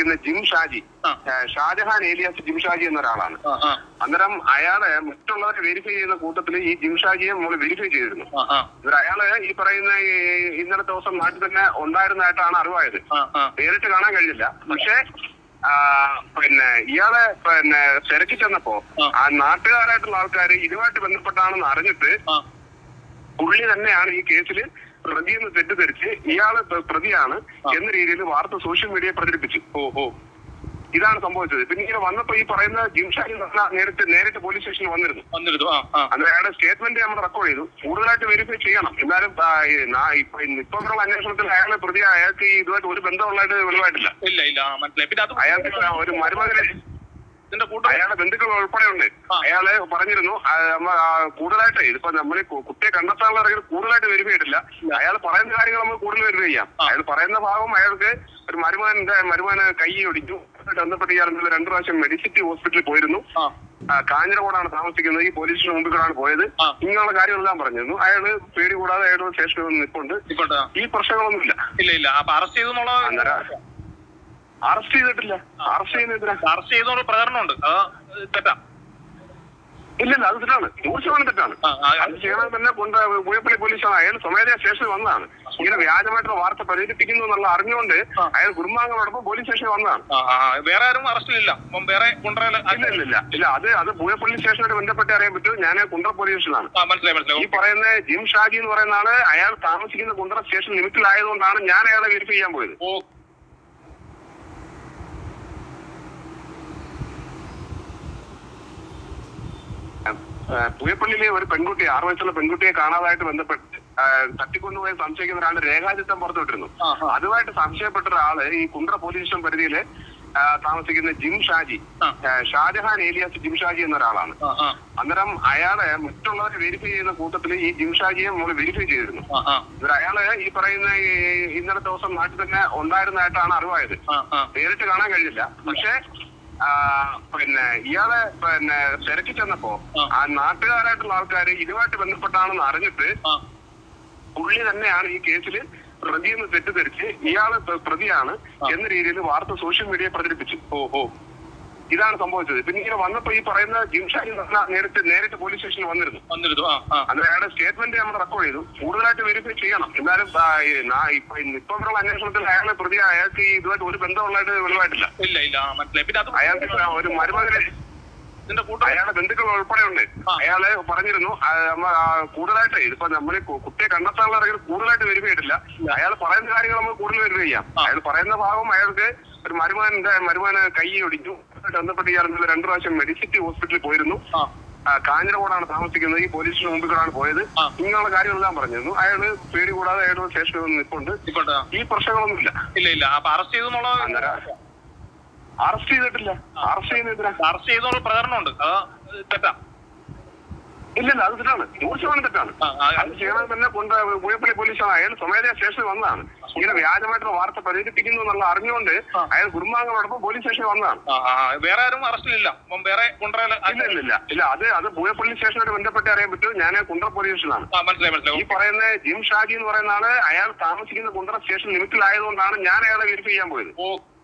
പറയുന്ന ജിം ഷാജി ആ. ഏ, ഷാജഹാൻ ഏലിയാസ് ജിം ഷാജി എന്ന ഒരാളാണ് ആ, ആ, അന്നേരം അയാളെ മറ്റുള്ളവരെ വെരിഫൈ ചെയ്യുന്ന കൂട്ടത്തിൽ ഈ ജിം ഷാജിയെ നമ്മൾ വെരിഫൈ ചെയ്തിരുന്നു ആ, ആ, എന്നിട്ട് അയാള് ഈ പറയുന്ന ഈ ഇന്നലെ ദിവസം നാട്ടിൽ തന്നെ ഉണ്ടായിരുന്നതായിട്ടാണ് അറിവായത് ആ, ആ. നേരിട്ട് കാണാൻ കഴിഞ്ഞില്ല പക്ഷേ ആ, പിന്നെ ഇയാളെ പിന്നെ തിരക്കി ചെന്നപ്പോ ആ. ആ നാട്ടുകാരായിട്ടുള്ള ആൾക്കാർ ഇതുമായിട്ട് ബന്ധപ്പെട്ടാണെന്ന് അറിഞ്ഞിട്ട് ആ, പുള്ളി തന്നെയാണ് ഈ കേസിൽ പ്രതിയെന്ന് തെറ്റിദ്ധരിച്ച് ഇയാള് പ്ര- പ്രതിയാണ് ആ. എന്ന രീതിയിൽ വാർത്ത സോഷ്യൽ മീഡിയ പ്രചരിപ്പിച്ചു ഓ ഓ ഇതാണ് സംഭവിച്ചത് പിന്നെ ഇങ്ങനെ വന്നപ്പോ ഈ പറയുന്ന ജിംഷാരി നേരിട്ട് നേരിട്ട് പോലീസ് സ്റ്റേഷനിൽ വന്നിരുന്നു വന്നിരുന്നു ആ ആ അന്നേരം അയാളുടെ സ്റ്റേറ്റ്മെന്റ് നമ്മൾ റെക്കോർഡ് ചെയ്തു കൂടുതലായിട്ട് വെരിഫൈ ചെയ്യണം എന്നാലും ആ, ഈ നാ- ഇപ്പൊ ഇപ്പൊ ഉള്ള അന്വേഷണത്തിൽ അയാളെ പ്രതി അയാൾക്ക് ഈ ഇതുമായിട്ട് ഒരു ബന്ധമുള്ളതായിട്ട് വെളിവായിട്ടില്ല ഇല്ല ഇല്ല ആ, മനസ്സിലായി പിന്നെ അത് അയാൾക്ക് ഒരു മരുമകനെ ഇതിന്റെ കൂട്ടം അയാളുടെ ബന്ധുക്കൾ ഉൾപ്പെടെ ഉണ്ട് ആ. അയാള് പറഞ്ഞിരുന്നു ആ, നമ്മ, ആ, കൂടുതലായിട്ട് ഇതിപ്പോ നമ്മൾ കുട്ടിയെ കണ്ടെത്താനുള്ള ഇറങ്ങി കൂടുതലായിട്ട് വെരിഫൈ ചെയ്തിട്ടില്ല അയാൾ പറയുന്ന കാര്യങ്ങൾ നമ്മൾ കൂടുതൽ വെരിഫൈ ചെയ്യാം ആ. അയാൾ പറയുന്ന ഭാഗം അയാൾക്ക് ഒരു മരുമാന്റെ മരുമാനെ കൈ ഒടിച്ചു എന്നിട്ട് ബന്ധപ്പെട്ട് ഇയാൾ ഇന്നലെ രണ്ടു പ്രാവശ്യം മെഡിസിറ്റി ഹോസ്പിറ്റലിൽ പോയിരുന്നു ആ ആ, കാഞ്ഞിരക്കോടാണ് താമസിക്കുന്നത് ഈ പോലീസ് സ്റ്റേഷൻ മുമ്പിലാണ് പോയത് ആ. ഇങ്ങനെയുള്ള കാര്യങ്ങളെല്ലാം പറഞ്ഞിരുന്നു അയാള് പേടി കൂടാതെ അയാളുടെ സ്റ്റേഷനിൽ വന്ന് നിൽപ്പുണ്ട് ഇപ്പോട്ടെ ഈ പ്രശ്നങ്ങളൊന്നുമില്ല ഇല്ല ഇല്ല അപ്പൊ അറസ്റ്റ് ചെയ്തു എന്നുള്ള അന്നേരം അറസ്റ്റ് ചെയ്തിട്ടില്ല അറസ്റ്റ് ചെയ്യുന്നതിനാ അറസ്റ്റ് ചെയ്തെന്നുള്ള പ്രചരണമുണ്ട് അത് തെറ്റാ ഇല്ലില്ല അത് തെറ്റാണ് നൂറ് ശതമാനം തെറ്റാണ് ആ, ആ, അത് ചെയ്യണം തന്നെ കൊണ്ട് പുയപ്പള്ളി പോലീസാണ് അയാൾ സ്വമേധയാ സ്റ്റേഷനിൽ വന്നതാണ് ഇങ്ങനെ വ്യാജമായിട്ടുള്ള വാർത്ത പ്രചരിപ്പിക്കുന്നു എന്നുള്ള അറിഞ്ഞുകൊണ്ട് ആ. അയാൾ കുടുംബാംഗങ്ങളോടൊപ്പം പോലീസ് സ്റ്റേഷനിൽ വന്നതാണ് ആ, ആ, വേറെ ആരും അറസ്റ്റിലില്ല അപ്പം വേറെ കൊണ്ടുവരാൻ ഇല്ല ഇല്ല ഇല്ല ഇല്ല അത് അത് പുയപ്പള്ളി സ്റ്റേഷനായിട്ട് ബന്ധപ്പെട്ട് അറിയാൻ പറ്റും ഞാൻ കുണ്ട്ര പോലീസ് സ്റ്റേഷനാണ് ആ മനസ്സിലായി ഈ മനസ്സിലായി പറയുന്ന ജിം ഷാജി എന്ന് പറയുന്ന ആള് അയാൾ താമസിക്കുന്ന കുണ്ട്ര സ്റ്റേഷൻ ലിമിറ്റിലായതുകൊണ്ടാണ് ഞാൻ അയാളെ വെരിഫൈ ചെയ്യാൻ പോയത് ഓ ഏഹ് പുയപ്പള്ളിയിലെ ഒരു പെൺകുട്ടിയെ ആറു വയസ്സുള്ള പെൺകുട്ടിയെ കാണാതായിട്ട് ബന്ധപ്പെട്ട് ഏഹ് തട്ടിക്കൊണ്ടുപോയി സംശയിക്കുന്ന ഒരാളുടെ രേഖാചിത്രം പുറത്തുവിട്ടിരുന്നു ആ, ആ. അതുമായിട്ട് സംശയപ്പെട്ട ഒരാള് ഈ കുണ്ട്ര പോലീസ് സ്റ്റേഷൻ പരിധിയില് ആ, താമസിക്കുന്ന ജിം ഷാജി ആ. ഏഹ് ഷാജഹാൻ ഏലിയാസ് ജിം ഷാജി എന്ന ഒരാളാണ് ആ ആ അന്നേരം അയാളെ മറ്റുള്ളവരെ വെരിഫൈ ചെയ്യുന്ന കൂട്ടത്തിൽ ഈ ജിം ഷാജിയെ നമ്മൾ വെരിഫൈ ചെയ്തിരുന്നു ആ ആ എന്നിട്ട് അയാള് ഈ പറയുന്ന ഈ ഇന്നലെ ദിവസം നാട്ടിൽ തന്നെ ഉണ്ടായിരുന്നതായിട്ടാണ് അറിവായത് ആ ആ നേരിട്ട് കാണാൻ കഴിഞ്ഞില്ല പക്ഷേ ആ, പിന്നെ ഇയാളെ പിന്നെ തിരക്കി ചെന്നപ്പോ ആ. ആ നാട്ടുകാരായിട്ടുള്ള ആൾക്കാർ ഇതുമായിട്ട് ബന്ധപ്പെട്ടാണെന്ന് അറിഞ്ഞിട്ട് ആ പുള്ളി തന്നെയാണ് ഈ കേസിൽ പ്രതിയെന്ന് തെറ്റിദ്ധരിച്ച് ഇയാള് പ്ര- പ്രതിയാണ് ആ. എന്ന രീതിയിൽ വാർത്ത സോഷ്യൽ മീഡിയ പ്രചരിപ്പിച്ചു ഓ ഓ ഇതാണ് സംഭവിച്ചത് പിന്നെ ഇങ്ങനെ വന്നപ്പോ ഈ പറയുന്ന ജിംഷാരി നേരിട്ട് നേരിട്ട് പോലീസ് സ്റ്റേഷനിൽ വന്നിരുന്നു വന്നിരുന്നു ആ ആ അന്നേരം അയാളുടെ സ്റ്റേറ്റ്മെന്റ് നമ്മൾ റെക്കോർഡ് ചെയ്തു കൂടുതലായിട്ട് വെരിഫൈ ചെയ്യണം എന്നാലും ആ, ഈ നാ- ഇപ്പൊ ഇപ്പൊ ഉള്ള അന്വേഷണത്തിൽ അയാളെ പ്രതി അയാൾക്ക് ഈ ഇതുമായിട്ട് ഒരു ബന്ധമുള്ളതായിട്ട് വെളിവായിട്ടില്ല ഇല്ല ഇല്ല ആ മനസ്സിലായി പിന്നെ അത് അയാൾക്ക് ഒരു മരുമകനെ ഇതിന്റെ കൂട്ടം അയാളുടെ ബന്ധുക്കൾ ഉൾപ്പെടെ ഉണ്ട് ആ. അയാള് പറഞ്ഞിരുന്നു ആ, നമ്മ, ആ, കൂടുതലായിട്ട് ഇതിപ്പോ നമ്മൾ കുട്ടിയെ കണ്ടെത്താനുള്ള ഇറങ്ങി കൂടുതലായിട്ട് വെരിഫൈ ചെയ്തിട്ടില്ല അയാൾ പറയുന്ന കാര്യങ്ങൾ നമ്മൾ കൂടുതൽ വെരിഫൈ ചെയ്യാം ആ. അയാൾ പറയുന്ന ഭാഗം അയാൾക്ക് ഒരു മരുമാന്റെ മരുമാനെ കൈ ഒടിച്ചു എന്നിട്ട് ബന്ധപ്പെട്ട് ഇയാൾ ഇന്നലെ രണ്ടു പ്രാവശ്യം മെഡിസിറ്റി ഹോസ്പിറ്റലിൽ പോയിരുന്നു ആ ആ, കാഞ്ഞിരക്കോടാണ് താമസിക്കുന്നത് ഈ പോലീസ് സ്റ്റേഷൻ മുമ്പിലാണ് പോയത് ആ. ഇങ്ങനെയുള്ള കാര്യങ്ങളെല്ലാം പറഞ്ഞിരുന്നു അയാള് പേടി കൂടാതെ അയാളുടെ സ്റ്റേഷനിൽ വന്ന് നിൽപ്പുണ്ട് ഇപ്പോട്ടെ ഈ പ്രശ്നങ്ങളൊന്നുമില്ല ഇല്ല ഇല്ല അപ്പൊ അറസ്റ്റ് ചെയ്തു എന്നുള്ള അന്നേരം അറസ്റ്റ് ചെയ്തിട്ടില്ല അറസ്റ്റ് ചെയ്യുന്നതിനാ അറസ്റ്റ് ചെയ്തെന്നുള്ള പ്രചരണമുണ്ട് അത് തെറ്റാ ഇല്ലില്ല അത് തെറ്റാണ് നൂറ് ശതമാനം തെറ്റാണ് ആ, ആ, അത് ചെയ്യണം തന്നെ കൊണ്ട് പുയപ്പള്ളി പോലീസാണ് അയാൾ സ്വമേധയാ സ്റ്റേഷനിൽ വന്നതാണ് ഇങ്ങനെ വ്യാജമായിട്ടുള്ള വാർത്ത പ്രചരിപ്പിക്കുന്നു എന്നുള്ള അറിഞ്ഞുകൊണ്ട് ആ. അയാൾ കുടുംബാംഗങ്ങളോടൊപ്പം പോലീസ് സ്റ്റേഷനിൽ വന്നതാണ് ആ, ആ, വേറെ ആരും അറസ്റ്റിലില്ല അപ്പം വേറെ കൊണ്ടുവരാൻ ഇല്ല ഇല്ല ഇല്ല ഇല്ല അത് അത് പുയപ്പള്ളി സ്റ്റേഷനായിട്ട് ബന്ധപ്പെട്ട് അറിയാൻ പറ്റും ഞാൻ കുണ്ട്ര പോലീസ് സ്റ്റേഷനാണ് ആ മനസ്സിലായി ഈ മനസ്സിലായി പറയുന്ന ജിം ഷാജി എന്ന് പറയുന്ന ആള് അയാൾ താമസിക്കുന്ന കുണ്ട്ര സ്റ്റേഷൻ ലിമിറ്റിലായതുകൊണ്ടാണ് ഞാൻ അയാളെ വെരിഫൈ ചെയ്യാൻ പോയത് ഓ